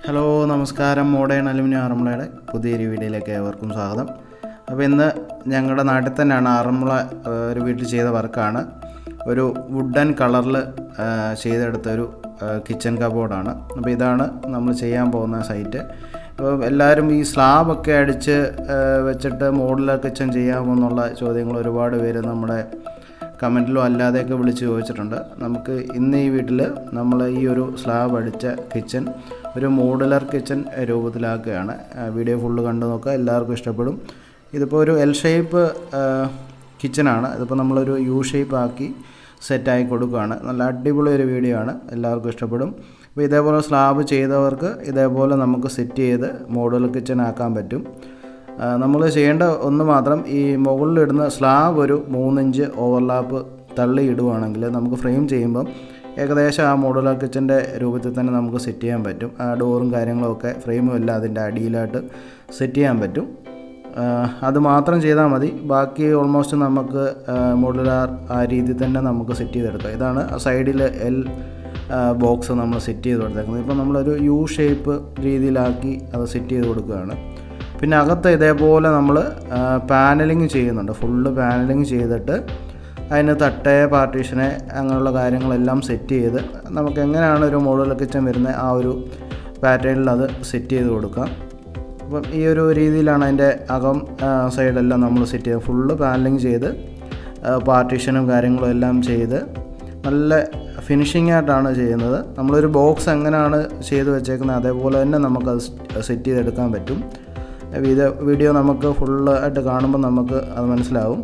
hello നമസ്കാരം modern aluminium ആറന്മുളയുടെ പുതിയൊരു വീഡിയോയിലേക്ക് ഏവർക്കും സ്വാഗതം അപ്പോൾ ഇന്ന് ഞങ്ങളുടെ നാട്ടിൽ തന്നെയാണ് ആറന്മുള ആ, ഒരു വീട്ടിൽ ചെയ്ത വർക്കാണ് ഒരു വുഡൻ കളറിൽ ചെയ്തെടുത്ത ഒരു കിച്ചൺ കബോർഡാണ് അപ്പോൾ ഇതാണ് നമ്മൾ ചെയ്യാൻ പോകുന്ന സൈറ്റ് അപ്പോൾ എല്ലാവരും ഈ സ്ലാബൊക്കെ അടിച്ച് ആ, വെച്ചിട്ട് മോഡുലർ കിച്ചൺ ചെയ്യാമോ എന്നുള്ള ചോദ്യങ്ങൾ ഒരുപാട് പേര് നമ്മുടെ കമൻറ്റിലോ അല്ലാതെയൊക്കെ വിളിച്ച് ചോദിച്ചിട്ടുണ്ട് നമുക്ക് ഇന്ന് ഈ വീട്ടിൽ നമ്മൾ ഈ ഒരു സ്ലാബ് അടിച്ച കിച്ചൺ ഒരു മോഡുലർ കിച്ചൺ രൂപത്തിലാക്കുകയാണ് ആ, വീഡിയോ ഫുള്ള് കണ്ടു നോക്കുക എല്ലാവർക്കും ഇഷ്ടപ്പെടും ഇതിപ്പോൾ ഒരു എൽ ഷേപ്പ് കിച്ചണാണ് ഇതിപ്പോൾ നമ്മളൊരു യു ഷേപ്പ് ആക്കി സെറ്റായി കൊടുക്കുകയാണ് നല്ല അടിപൊളി ഒരു വീഡിയോ ആണ് എല്ലാവർക്കും ഇഷ്ടപ്പെടും അപ്പോൾ ഇതേപോലെ സ്ലാബ് ചെയ്തവർക്ക് ഇതേപോലെ നമുക്ക് സെറ്റ് ചെയ്ത് മോഡുലർ കിച്ചൺ ആക്കാൻ പറ്റും നമ്മൾ ചെയ്യേണ്ട ഒന്ന് മാത്രം ഈ മുകളിലിടുന്ന സ്ലാബ് ഒരു മൂന്നിഞ്ച് ഓവർലാപ്പ് തള്ളി ഇടുവാണെങ്കിൽ നമുക്ക് ഫ്രെയിം ചെയ്യുമ്പം ഏകദേശം ആ മോഡുലർ കിച്ചൻ്റെ രൂപത്തിൽ തന്നെ നമുക്ക് സെറ്റ് ചെയ്യാൻ പറ്റും ആ ഡോറും കാര്യങ്ങളൊക്കെ ഫ്രെയിമും എല്ലാം അതിൻ്റെ അടിയിലായിട്ട് സെറ്റ് ചെയ്യാൻ പറ്റും ആ, അത് മാത്രം ചെയ്താൽ മതി ബാക്കി ഓൾമോസ്റ്റ് നമുക്ക് മോഡുലാർ ആ രീതിയിൽ തന്നെ നമുക്ക് സെറ്റ് ചെയ്തെടുക്കാം ഇതാണ് സൈഡിൽ എൽ ബോക്സ് നമ്മൾ സെറ്റ് ചെയ്ത് കൊടുത്തേക്കുന്നത് ഇപ്പോൾ നമ്മളൊരു യു ഷേപ്പ് രീതിയിലാക്കി അത് സെറ്റ് ചെയ്ത് കൊടുക്കുകയാണ് പിന്നെ അകത്ത് ഇതേപോലെ നമ്മൾ പാനലിങ് ചെയ്യുന്നുണ്ട് ഫുള്ള് പാനലിങ് ചെയ്തിട്ട് അതിന് തട്ടേ പാർട്ടീഷനെ അങ്ങനെയുള്ള കാര്യങ്ങളെല്ലാം സെറ്റ് ചെയ്ത് നമുക്ക് എങ്ങനെയാണ് ഒരു മോഡുലർ കിച്ചൺ വരുന്നത് ആ ഒരു പാറ്റേണിൽ അത് സെറ്റ് ചെയ്ത് കൊടുക്കാം അപ്പം ഈ ഒരു രീതിയിലാണ് അതിൻ്റെ അകം ആ, സൈഡെല്ലാം നമ്മൾ സെറ്റ് ചെയ്ത് ഫുള്ള് പാനലിങ് ചെയ്ത് പാർട്ടീഷനും കാര്യങ്ങളും എല്ലാം ചെയ്ത് നല്ല ഫിനിഷിംഗ് ആയിട്ടാണ് ചെയ്യുന്നത് നമ്മളൊരു ബോക്സ് എങ്ങനെയാണ് ചെയ്ത് വെച്ചേക്കുന്നത് അതേപോലെ തന്നെ നമുക്കത് സെറ്റ് ചെയ്തെടുക്കാൻ പറ്റും ഇത് വീഡിയോ നമുക്ക് ഫുള്ള് ആയിട്ട് കാണുമ്പോൾ നമുക്ക് അത് മനസ്സിലാവും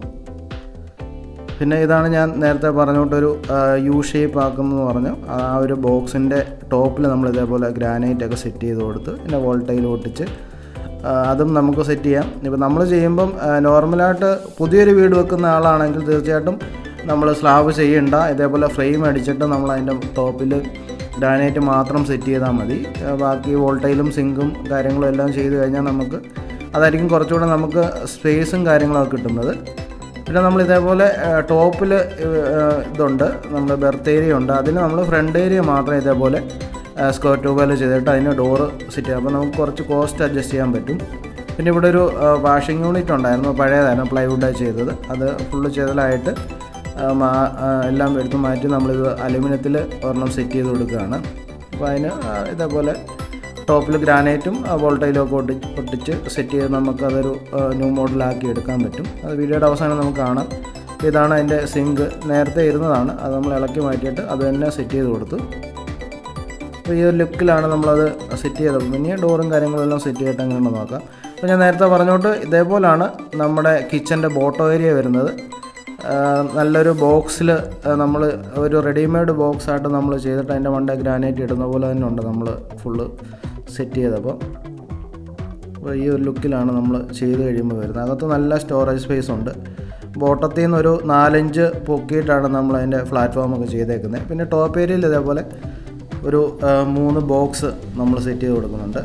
പിന്നെ ഇതാണ് ഞാൻ നേരത്തെ പറഞ്ഞോട്ടൊരു യു ഷേപ്പ് ആക്കുമെന്ന് പറഞ്ഞു ആ ഒരു ബോക്സിൻ്റെ ടോപ്പിൽ നമ്മൾ ഇതേപോലെ ഗ്രാനൈറ്റ് ഒക്കെ സെറ്റ് ചെയ്ത് കൊടുത്ത് പിന്നെ വോൾട്ടയിൽ ഒട്ടിച്ച് ആ, അതും നമുക്ക് സെറ്റ് ചെയ്യാം ഇപ്പോൾ നമ്മൾ ചെയ്യുമ്പം ആ, നോർമലായിട്ട് പുതിയൊരു വീട് വെക്കുന്ന ആളാണെങ്കിൽ തീർച്ചയായിട്ടും നമ്മൾ സ്ലാബ് ചെയ്യണ്ട ഇതേപോലെ ഫ്രെയിം അടിച്ചിട്ട് നമ്മൾ അതിൻ്റെ ടോപ്പിൽ ഗ്രാനൈറ്റ് മാത്രം സെറ്റ് ചെയ്താൽ മതി ആ, ബാക്കി വോൾട്ടയിലും സിങ്കും കാര്യങ്ങളും എല്ലാം ചെയ്ത് കഴിഞ്ഞാൽ നമുക്ക് അതായിരിക്കും കുറച്ചുകൂടെ നമുക്ക് സ്പേസും കാര്യങ്ങളൊക്കെ കിട്ടുന്നത് പിന്നെ നമ്മൾ ഇതേപോലെ ടോപ്പിൽ ഇതുണ്ട് നമ്മുടെ ബെർത്ത് ഏരിയ ഉണ്ട് അതിന് നമ്മൾ ഫ്രണ്ട് ഏരിയ മാത്രം ഇതേപോലെ സ്ക്വയർ ട്യൂബിൽ ചെയ്തിട്ട് അതിന് ഡോറ് സെറ്റ് ചെയ്യാം അപ്പോൾ നമുക്ക് കുറച്ച് കോസ്റ്റ് അഡ്ജസ്റ്റ് ചെയ്യാൻ പറ്റും പിന്നെ ഇവിടെ ഒരു വാഷിംഗ് യൂണിറ്റ് ഉണ്ടായിരുന്നു പഴയതായിരുന്നു പ്ലൈവുഡായി ചെയ്തത് അത് ഫുള്ള് ചെയ്തലായിട്ട് ആ, മാ- ആ, എല്ലാം എടുത്ത് മാറ്റി നമ്മളിത് അലുമിനിയത്തിൽ ഒരെണ്ണം സെറ്റ് ചെയ്ത് കൊടുക്കുകയാണ് അപ്പോൾ അതിന് ആ, ഇതേപോലെ ടോപ്പിൽ ഗ്രാനൈറ്റും വോൾട്ടയിലും ഒക്കെ ഒട്ടി ഒട്ടിച്ച് സെറ്റ് ചെയ്ത് നമുക്കതൊരു ന്യൂ മോഡലാക്കി എടുക്കാൻ പറ്റും അത് വീഡിയോയുടെ അവസാനം നമുക്ക് കാണാം ഇതാണ് അതിൻ്റെ സിങ്ക് നേരത്തെ ഇരുന്നതാണ് അത് നമ്മൾ ഇളക്കി മാറ്റിയിട്ട് അത് തന്നെ സെറ്റ് ചെയ്ത് കൊടുത്തു അപ്പോൾ ഈ ഒരു ലുക്കിലാണ് നമ്മളത് സെറ്റ് ചെയ്തത് പിന്നെ ഡോറും കാര്യങ്ങളും എല്ലാം സെറ്റ് ചെയ്തിട്ട് എങ്ങനെയുണ്ടെന്ന് നോക്കാം അപ്പോൾ ഞാൻ നേരത്തെ പറഞ്ഞോട്ട് ഇതേപോലാണ് നമ്മുടെ കിച്ചൻ്റെ ബോട്ടോ ഏരിയ വരുന്നത് ആ, നല്ലൊരു ബോക്സിൽ നമ്മൾ ഒരു റെഡിമെയ്ഡ് ബോക്സ് ആയിട്ട് നമ്മൾ ചെയ്തിട്ട് അതിൻ്റെ മണ്ട ഗ്രാനൈറ്റ് ഇടുന്ന പോലെ തന്നെ ഉണ്ട് നമ്മൾ ഫുള്ള് സെറ്റ് ചെയ്തപ്പോൾ അപ്പോൾ ഈ ഒരു ലുക്കിലാണ് നമ്മൾ ചെയ്ത് കഴിയുമ്പോൾ വരുന്നത് അകത്ത് നല്ല സ്റ്റോറേജ് സ്പേസ് ഉണ്ട് ബോട്ടത്തിൽ നിന്ന് ഒരു നാലഞ്ച് പൊക്കിയിട്ടാണ് നമ്മൾ അതിൻ്റെ പ്ലാറ്റ്ഫോമൊക്കെ ചെയ്തേക്കുന്നത് പിന്നെ ടോപ്പ് ഏരിയയിൽ ഇതേപോലെ ഒരു ആ, മൂന്ന് ബോക്സ് നമ്മൾ സെറ്റ് ചെയ്ത് കൊടുക്കുന്നുണ്ട്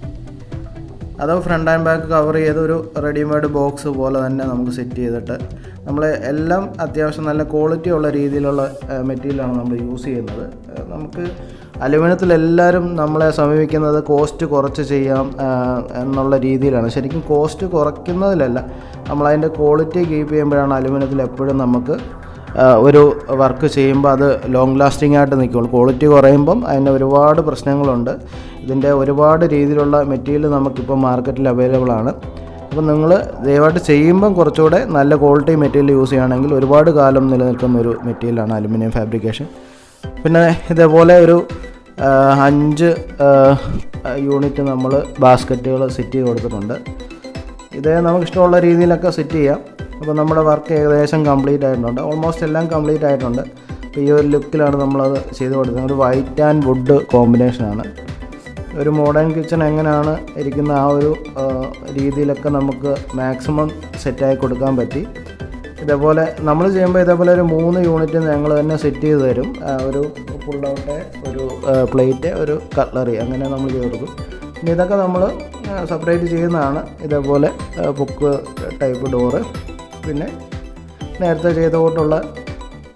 അത് ഫ്രണ്ട് ആൻഡ് ബാക്ക് കവർ ചെയ്ത് ഒരു റെഡിമെയ്ഡ് ബോക്സ് പോലെ തന്നെ നമുക്ക് സെറ്റ് ചെയ്തിട്ട് നമ്മൾ എല്ലാം അത്യാവശ്യം നല്ല ക്വാളിറ്റി ഉള്ള രീതിയിലുള്ള മെറ്റീരിയലാണ് നമ്മൾ യൂസ് ചെയ്യുന്നത് ആ, നമുക്ക് അലുമിനിയത്തിൽ എല്ലാവരും നമ്മളെ സമീപിക്കുന്നത് കോസ്റ്റ് കുറച്ച് ചെയ്യാം ആ, എന്നുള്ള രീതിയിലാണ് ശരിക്കും കോസ്റ്റ് കുറയ്ക്കുന്നതിലല്ല നമ്മളതിൻ്റെ ക്വാളിറ്റി കീപ്പ് ചെയ്യുമ്പോഴാണ് അലുമിനിയത്തിൽ എപ്പോഴും നമുക്ക് ആ, ഒരു വർക്ക് ചെയ്യുമ്പോൾ അത് ലോങ് ലാസ്റ്റിംഗ് ആയിട്ട് നിൽക്കുള്ളൂ ക്വാളിറ്റി കുറയുമ്പം അതിന് ഒരുപാട് പ്രശ്നങ്ങളുണ്ട് ഇതിൻ്റെ ഒരുപാട് രീതിയിലുള്ള മെറ്റീരിയൽ നമുക്കിപ്പോൾ മാർക്കറ്റിൽ അവൈലബിൾ ആണ് അപ്പോൾ നിങ്ങൾ ദയവായിട്ട് ചെയ്യുമ്പം കുറച്ചുകൂടെ നല്ല ക്വാളിറ്റി മെറ്റീരിയൽ യൂസ് ചെയ്യുകയാണെങ്കിൽ ഒരുപാട് കാലം നിലനിൽക്കുന്ന ഒരു മെറ്റീരിയലാണ് അലുമിനിയം ഫാബ്രിക്കേഷൻ പിന്നെ ഇതേപോലെ ഒരു ആ, അഞ്ച് യൂണിറ്റ് നമ്മൾ ബാസ്ക്കറ്റുകൾ സെറ്റ് ചെയ്ത് കൊടുത്തിട്ടുണ്ട് ഇത് നമുക്ക് ഇഷ്ടമുള്ള രീതിയിലൊക്കെ സെറ്റ് ചെയ്യാം അപ്പോൾ നമ്മുടെ വർക്ക് ഏകദേശം കംപ്ലീറ്റ് ആയിട്ടുണ്ട് ഓൾമോസ്റ്റ് എല്ലാം കംപ്ലീറ്റ് ആയിട്ടുണ്ട് അപ്പോൾ ഈ ഒരു ലുക്കിലാണ് നമ്മളത് ചെയ്ത് കൊടുക്കുന്നത് ഒരു വൈറ്റ് ആൻഡ് വുഡ് കോമ്പിനേഷനാണ് ഒരു മോഡേൺ കിച്ചൺ എങ്ങനെയാണ് ഇരിക്കുന്ന ആ ഒരു ആ, രീതിയിലൊക്കെ നമുക്ക് മാക്സിമം സെറ്റായി കൊടുക്കാൻ പറ്റി ഇതേപോലെ നമ്മൾ ചെയ്യുമ്പോൾ ഇതേപോലെ ഒരു മൂന്ന് യൂണിറ്റ് ഞങ്ങൾ തന്നെ സെറ്റ് ചെയ്ത് തരും ആ, ഒരു പുൾ ഔട്ട് ഒരു പ്ലേറ്റ് ഒരു കട്ട്ലറി അങ്ങനെ നമ്മൾ ചെയ്ത് കൊടുക്കും പിന്നെ ഇതൊക്കെ നമ്മൾ സെപ്പറേറ്റ് ചെയ്യുന്നതാണ് ഇതേപോലെ ബുക്ക് ടൈപ്പ് ഡോറ് പിന്നെ നേരത്തെ ചെയ്ത കൂട്ടുള്ള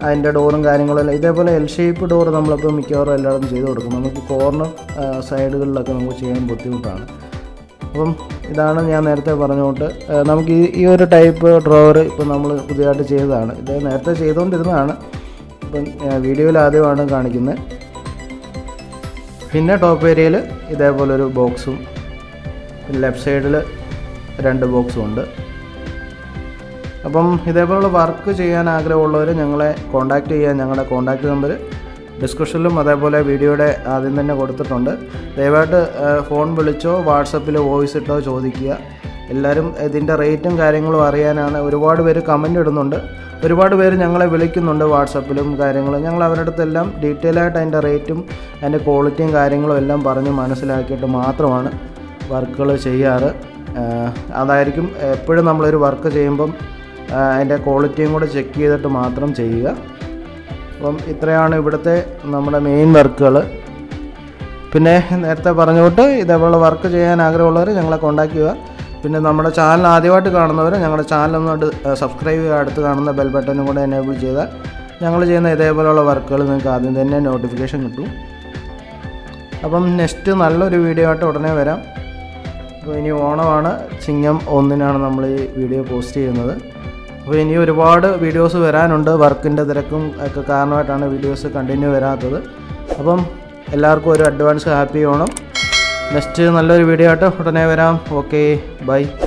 അതിൻ്റെ ഡോറും കാര്യങ്ങളും എല്ലാം ഇതേപോലെ എൽ ഷേപ്പ് ഡോർ നമ്മളിപ്പോൾ മിക്കവാറും എല്ലായിടത്തും ചെയ്ത് കൊടുക്കും നമുക്ക് കോർണർ സൈഡുകളിലൊക്കെ നമുക്ക് ചെയ്യാൻ ബുദ്ധിമുട്ടാണ് അപ്പം ഇതാണ് ഞാൻ നേരത്തെ പറഞ്ഞുകൊണ്ട് ഏഹ് നമുക്ക് ഈ ഈ ഒരു ടൈപ്പ് ഡ്രോവർ ഇപ്പം നമ്മൾ പുതിയതായിട്ട് ചെയ്തതാണ് ഇത് നേരത്തെ ചെയ്തുകൊണ്ടിരുന്നതാണ് ഇപ്പം ഏഹ് വീഡിയോയിൽ ആദ്യമാണ് കാണിക്കുന്നത് പിന്നെ ടോപ്പ് ഏരിയയിൽ ഇതേപോലൊരു ബോക്സും ലെഫ്റ്റ് സൈഡിൽ രണ്ട് ബോക്സും ഉണ്ട് അപ്പം ഇതേപോലുള്ള വർക്ക് ചെയ്യാൻ ആഗ്രഹമുള്ളവർ ഞങ്ങളെ കോൺടാക്റ്റ് ചെയ്യാൻ ഞങ്ങളുടെ കോൺടാക്റ്റ് നമ്പർ ഡിസ്ക്രിപ്ഷനിലും അതേപോലെ വീഡിയോയുടെ ആദ്യം തന്നെ കൊടുത്തിട്ടുണ്ട് ദയവായിട്ട് ഏഹ്, ഫോൺ വിളിച്ചോ വാട്സപ്പിൽ വോയിസ് ഇട്ടോ ചോദിക്കുക എല്ലാവരും ഇതിൻ്റെ റേറ്റും കാര്യങ്ങളും അറിയാനാണ് ഒരുപാട് പേര് കമൻ്റ് ഇടുന്നുണ്ട് ഒരുപാട് പേര് ഞങ്ങളെ വിളിക്കുന്നുണ്ട് വാട്സപ്പിലും കാര്യങ്ങളും ഞങ്ങൾ അവരുടെ അടുത്തെല്ലാം ഡീറ്റെയിൽ ആയിട്ട് അതിൻ്റെ റേറ്റും അതിൻ്റെ ക്വാളിറ്റിയും കാര്യങ്ങളും എല്ലാം പറഞ്ഞ് മനസ്സിലാക്കിയിട്ട് മാത്രമാണ് വർക്കുകൾ ചെയ്യാറ് ഏഹ്, അതായിരിക്കും എപ്പോഴും നമ്മളൊരു വർക്ക് ചെയ്യുമ്പം ഏഹ്, അതിൻ്റെ ക്വാളിറ്റിയും കൂടെ ചെക്ക് ചെയ്തിട്ട് മാത്രം ചെയ്യുക അപ്പം ഇത്രയാണ് ഇവിടുത്തെ നമ്മുടെ മെയിൻ വർക്കുകൾ പിന്നെ നേരത്തെ പറഞ്ഞുകൊണ്ട് ഇതേപോലെ വർക്ക് ചെയ്യാൻ ആഗ്രഹമുള്ളവർ ഞങ്ങളെ കോൺടാക്ട് ചെയ്യുക പിന്നെ നമ്മുടെ ചാനൽ ആദ്യമായിട്ട് കാണുന്നവർ ഞങ്ങളുടെ ചാനലൊന്ന് സബ്സ്ക്രൈബ് ചെയ്യുക അടുത്ത് കാണുന്ന ബെൽ ബട്ടനും കൂടെ എനേബിൾ ചെയ്താൽ ഞങ്ങൾ ചെയ്യുന്ന ഇതേപോലെയുള്ള വർക്കുകൾ നിങ്ങൾക്ക് ആദ്യം തന്നെ നോട്ടിഫിക്കേഷൻ കിട്ടും അപ്പം നെക്സ്റ്റ് നല്ലൊരു വീഡിയോ ആയിട്ട് ഉടനെ വരാം അപ്പോൾ ഇനി ഓണമാണ് ചിങ്ങം ഒന്നിനാണ് നമ്മൾ ഈ വീഡിയോ പോസ്റ്റ് ചെയ്യുന്നത് അപ്പോൾ ഇനി ഒരുപാട് വീഡിയോസ് വരാനുണ്ട് വർക്കിൻ്റെ തിരക്കും ഒക്കെ കാരണമായിട്ടാണ് വീഡിയോസ് കണ്ടിന്യൂ വരാത്തത് അപ്പം എല്ലാവർക്കും ഒരു അഡ്വാൻസ് ഹാപ്പി ഓണം നെക്സ്റ്റ് നല്ലൊരു വീഡിയോ ആയിട്ട് ഉടനെ വരാം ഓക്കെ ബൈ